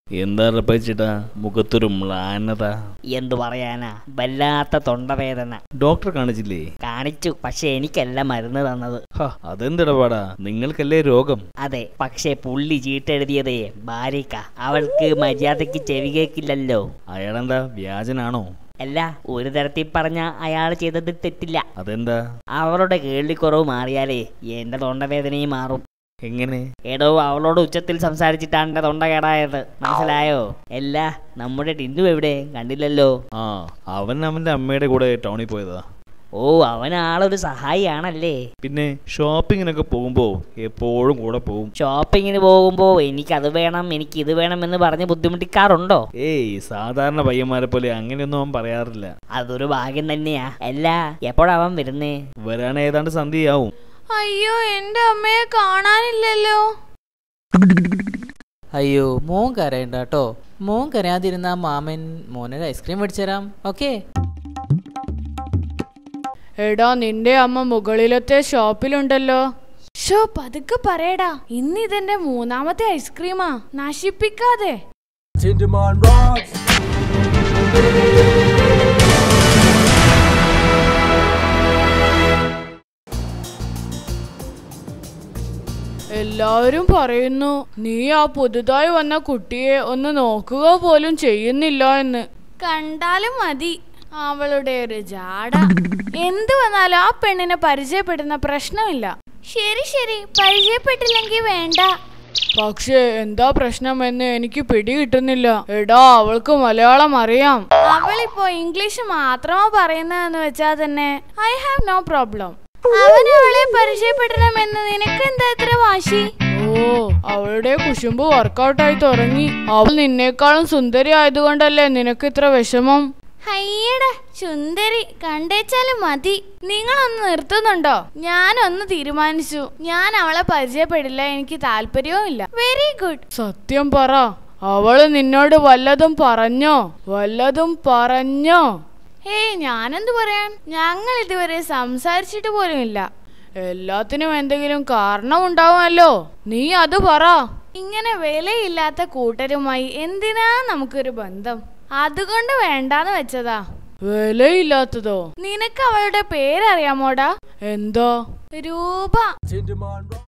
എന്താ റപ്പച്ചിട്ടാ മുഖത്തൊരു മ്ലാനത എന്തു പറയാനാ വല്ലാത്ത തൊണ്ടവേദന ഡോക്ടറെ കാണിച്ചില്ലേ കാണിച്ചു പക്ഷെ എനിക്കല്ല മരുന്ന് തന്നത് ഹ അതെന്തിടപാടാ നിങ്ങൾക്കല്ലേ രോഗം അതെ പക്ഷെ പുള്ളി ചീട്ടെഴുതിയതേ ഭാര്യക്ക അവൾക്ക് മര്യാദയ്ക്ക് ചെവി കേക്കില്ലല്ലോ അയാളെന്താ വ്യാജനാണോ അല്ല ഒരു തരത്തിൽ പറഞ്ഞ അയാൾ ചെയ്തത് തെറ്റില്ല അതെന്താ അവളുടെ കേൾവിക്കുറവ് മാറിയാലേ എന്റെ തൊണ്ടവേദനയും മാറും എങ്ങനെ എടോ അവളോട് ഉച്ചത്തിൽ സംസാരിച്ചിട്ടാണ് എന്റെ തൊണ്ട കേടായത് മനസ്സിലായോ അല്ല നമ്മുടെ ടിന്നു എവിടെ കണ്ടില്ലല്ലോ ആ അവൻ അവന്റെ അമ്മയുടെ കൂടെ ടൗണിൽ പോയതാ ഓ അവൻ ആളൊരു സഹായിയാണല്ലേ പിന്നെ ഷോപ്പിങ്ങിനൊക്കെ പോകുമ്പോ എപ്പോഴും കൂടെ പോവും ഷോപ്പിങ്ങിന് പോകുമ്പോൾ എനിക്ക് അത് വേണം എനിക്ക് ഇത് വേണം എന്ന് പറഞ്ഞ് ബുദ്ധിമുട്ടിക്കാറുണ്ടോ ഏയ് സാധാരണ പയ്യന്മാരെ പോലെ അങ്ങനെയൊന്നും അവൻ പറയാറില്ല അതൊരു ഭാഗ്യം തന്നെയാ അല്ല എപ്പോഴാ അവൻ വരുന്നേ വരാൻ ഏതാണ്ട് സന്ധ്യയാവും അയ്യോ എന്റെ അമ്മയെ കാണാനില്ലല്ലോ അയ്യോ മോൻ കരയണ്ട കേട്ടോ മോൻ കരയാതിരുന്ന മാമൻ മോനൊരു ഐസ്ക്രീം മേടിച്ചു തരാം ഓക്കെ എടാ നിന്റെ അമ്മ മുകളിലത്തെ ഷോപ്പിലുണ്ടല്ലോ ഷോ പതുക്കെ പറയടാ ഇന്ന് ഇതെന്റെ മൂന്നാമത്തെ ഐസ്ക്രീമാ നശിപ്പിക്കാതെ Tinderman rocks. എല്ലാവരും പറയുന്നു നീ ആ പുതുതായി വന്ന കുട്ടിയെ ഒന്ന് നോക്കുക പോലും ചെയ്യുന്നില്ല എന്ന് കണ്ടാലും മതി അവളുടെ ഒരു ജാട എന്ത് വന്നാലും ആ പെണ്ണിനെ പരിചയപ്പെടുന്ന പ്രശ്നമില്ല ശരി ശരി പരിചയപ്പെട്ടില്ലെങ്കിൽ വേണ്ട പക്ഷേ എന്താ പ്രശ്നമെന്ന് എനിക്ക് പിടികിട്ടുന്നില്ല എടാ അവൾക്ക് മലയാളം അറിയാം അവളിപ്പോ ഇംഗ്ലീഷ് മാത്രമോ പറയുന്നതെന്ന് വെച്ചാൽ തന്നെ ഐ ഹാവ് നോ പ്രോബ്ലം അവൻ അവളെ പരിചയപ്പെടണമെന്ന് നിനക്ക് എന്താ ഇത്ര വാശി ഓ അവളുടെ കുശുമ്പ് വർക്കൗട്ടായി തുടങ്ങി അവൾ നിന്നേക്കാളും സുന്ദരി ആയതുകൊണ്ടല്ലേ നിനക്ക് ഇത്ര വിഷമം ഹയ്യടാ സുന്ദരി കണ്ടേച്ചാലും മതി നിങ്ങളൊന്ന് നിർത്തുന്നുണ്ടോ ഞാനൊന്ന് തീരുമാനിച്ചു ഞാൻ അവളെ പരിചയപ്പെടില്ല എനിക്ക് താല്പര്യവും ഇല്ല വെരി ഗുഡ് സത്യം പറ അവള് നിന്നോട് വല്ലതും പറഞ്ഞോ വല്ലതും പറഞ്ഞോ ഏയ് ഞാനെന്ത് പറയാൻ ഞങ്ങൾ ഇതുവരെ സംസാരിച്ചിട്ട് പോലുമില്ല എല്ലാത്തിനും എന്തെങ്കിലും കാരണം ഉണ്ടാവുമല്ലോ നീ അത് പറ ഇങ്ങനെ വിലയില്ലാത്ത കൂട്ടരുമായി എന്തിനാ നമുക്കൊരു ബന്ധം അതുകൊണ്ട് വേണ്ടാന്ന് വെച്ചതാ വിലയില്ലാത്തതോ നിനക്ക് അവളുടെ പേരറിയാമോടാ എന്താ രൂപ Tinderman rocks.